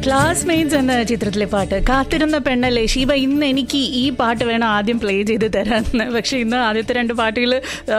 classmates എന്ന ചിത്രത്തിലെ പാട്ട് കാത്തിരുന്ന പെണ്ണല്ലേ ഷീബ ഇന്ന് എനിക്ക് ഈ പാട്ട് വേണം ആദ്യം പ്ലേ ചെയ്ത് തരാമെന്ന് പക്ഷെ ഇന്ന് ആദ്യത്തെ രണ്ട് പാട്ടുകൾ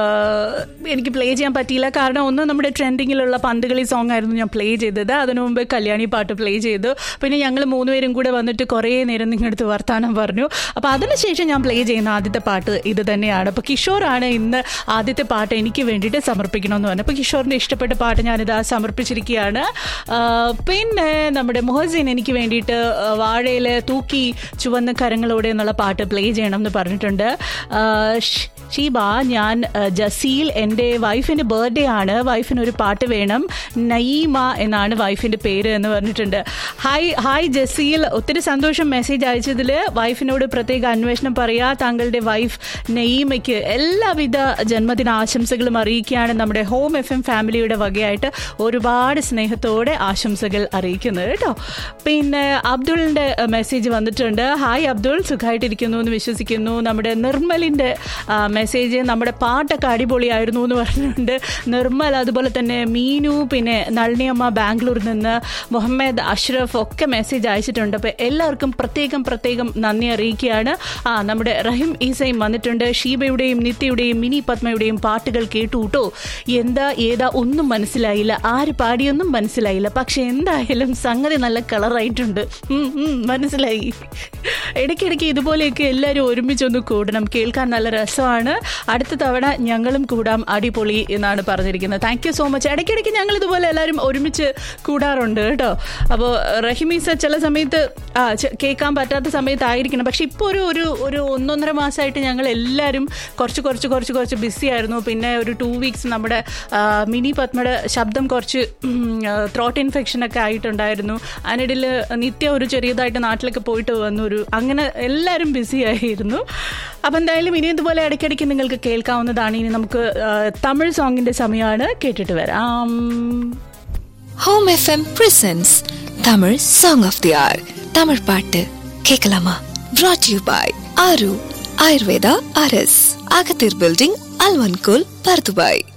എനിക്ക് പ്ലേ ചെയ്യാൻ പറ്റിയില്ല കാരണം ഒന്ന് നമ്മുടെ ട്രെൻഡിങ്ങിലുള്ള പന്തുകളി സോങ് ആയിരുന്നു ഞാൻ പ്ലേ ചെയ്തത് അതിനു മുമ്പ് കല്യാണി പാട്ട് പ്ലേ ചെയ്തു പിന്നെ ഞങ്ങൾ മൂന്നുപേരും കൂടെ വന്നിട്ട് കുറേ നേരം നിങ്ങളടുത്ത് വർത്താനം പറഞ്ഞു അപ്പോൾ അതിനുശേഷം ഞാൻ പ്ലേ ചെയ്യുന്ന ആദ്യത്തെ പാട്ട് ഇത് തന്നെയാണ് അപ്പോൾ കിഷോറാണ് ഇന്ന് ആദ്യത്തെ പാട്ട് എനിക്ക് വേണ്ടിയിട്ട് സമർപ്പിക്കണമെന്ന് പറഞ്ഞു അപ്പോൾ കിഷോറിൻ്റെ ഇഷ്ടപ്പെട്ട പാട്ട് ഞാനിതാ സമർപ്പിച്ചിരിക്കുകയാണ് ആ, പിന്നെ നമ്മുടെ മൊഹസിൻ എനിക്ക് വേണ്ടിയിട്ട് വാഴയിൽ തൂക്കി ചുവന്ന കരങ്ങളോടെ എന്നുള്ള പാട്ട് പ്ലേ ചെയ്യണം എന്ന് പറഞ്ഞിട്ടുണ്ട് ആ, ഷ്- ഷീബ ഞാൻ ആ, ജസീൽ എൻ്റെ വൈഫിൻ്റെ ബർത്ത്ഡേ ആണ് വൈഫിന് ഒരു പാട്ട് വേണം നയീമ എന്നാണ് വൈഫിൻ്റെ പേര് എന്ന് പറഞ്ഞിട്ടുണ്ട് ഹായ് ഹായ് ജസീൽ ഒത്തിരി സന്തോഷം മെസ്സേജ് അയച്ചതിൽ വൈഫിനോട് പ്രത്യേക അന്വേഷണം പറയാ താങ്കളുടെ വൈഫ് നയീമയ്ക്ക് എല്ലാവിധ ജന്മദിന ആശംസകളും അറിയിക്കുകയാണ് നമ്മുടെ ഹോം എഫ് എം ഫാമിലിയുടെ വകയായിട്ട് ഒരുപാട് സ്നേഹത്തോടെ ആശംസകൾ അറിയിക്കുന്നത് കേട്ടോ പിന്നെ അബ്ദുളിൻ്റെ മെസ്സേജ് വന്നിട്ടുണ്ട് ഹായ് അബ്ദുൾ സുഖമായിട്ടിരിക്കുന്നു എന്ന് വിശ്വസിക്കുന്നു നമ്മുടെ നിർമ്മലിൻ്റെ മെസ്സേജ് നമ്മുടെ പാട്ടൊക്കെ അടിപൊളിയായിരുന്നു എന്ന് പറഞ്ഞിട്ടുണ്ട് നിർമ്മൽ അതുപോലെ തന്നെ മീനു പിന്നെ നളിനിയമ്മ ബാംഗ്ലൂരിൽ നിന്ന് മുഹമ്മദ് അഷ്റഫ് ഒക്കെ മെസ്സേജ് അയച്ചിട്ടുണ്ട് അപ്പോൾ എല്ലാവർക്കും പ്രത്യേകം പ്രത്യേകം നന്ദി അറിയിക്കുകയാണ് ആ നമ്മുടെ റഹിം ഈസയും വന്നിട്ടുണ്ട് ഷീബയുടെയും നിത്യയുടെയും മിനി പത്മയുടെയും പാട്ടുകൾ കേട്ടു കേട്ടോ എന്താ ഏതാ ഒന്നും മനസ്സിലായില്ല ആര് പാടിയൊന്നും മനസ്സിലായില്ല പക്ഷെ എന്തായാലും സംഗതി നല്ല കളറായിട്ടുണ്ട് ഉം, ഉം, മനസ്സിലായി ഇടയ്ക്കിടയ്ക്ക് ഇതുപോലെയൊക്കെ എല്ലാവരും ഒരുമിച്ചൊന്ന് കൂടണം കേൾക്കാൻ നല്ല രസമാണ് അടുത്ത തവണ ഞങ്ങളും കൂടാം അടിപൊളി എന്നാണ് പറഞ്ഞിരിക്കുന്നത് താങ്ക് യു സോ മച്ച് ഇടയ്ക്കിടയ്ക്ക് ഞങ്ങൾ ഇതുപോലെ എല്ലാവരും ഒരുമിച്ച് കൂടാറുണ്ട് കേട്ടോ അപ്പോൾ റഹിമീസ ചില സമയത്ത് ആ ചെ- കേൾക്കാൻ പറ്റാത്ത സമയത്തായിരിക്കണം പക്ഷെ ഇപ്പോൾ ഒരു ഒരു ഒരു ഒന്നൊന്നര മാസമായിട്ട് ഞങ്ങൾ എല്ലാവരും കുറച്ച് കുറച്ച് കുറച്ച് കുറച്ച് ബിസി ആയിരുന്നു പിന്നെ ഒരു ടു വീക്സ് നമ്മുടെ ആ, മിനി പത്മയുടെ ശബ്ദം കുറച്ച് ത്രോട്ട് ഇൻഫെക്ഷൻ ഒക്കെ ആയിട്ടുണ്ടായിരുന്നു അതിനിടയിൽ നിത്യ ഒരു ചെറിയതായിട്ട് നാട്ടിലൊക്കെ പോയിട്ട് വന്നു ഒരു അങ്ങനെ എല്ലാവരും ബിസി ആയിരുന്നു അപ്പം എന്തായാലും ഇനി ഇതുപോലെ ഇടയ്ക്കിടയ്ക്ക് നിങ്ങൾക്ക് കേൾക്കാവുന്നതാണ് ഇനി നമുക്ക് ആ, തമിഴ് സോങ്ങിന്റെ സമയമാണ് കേട്ടിട്ട് വരാം home FM presents Tamil song of the hour Tamil பாட்டு கேட்கலாமா brought யூ பாய் ஆரு ஆயுர்வேதா ஆர்எஸ் அகத்தீர் பில்டிங் அல்வன்கோல் பர்துபாய்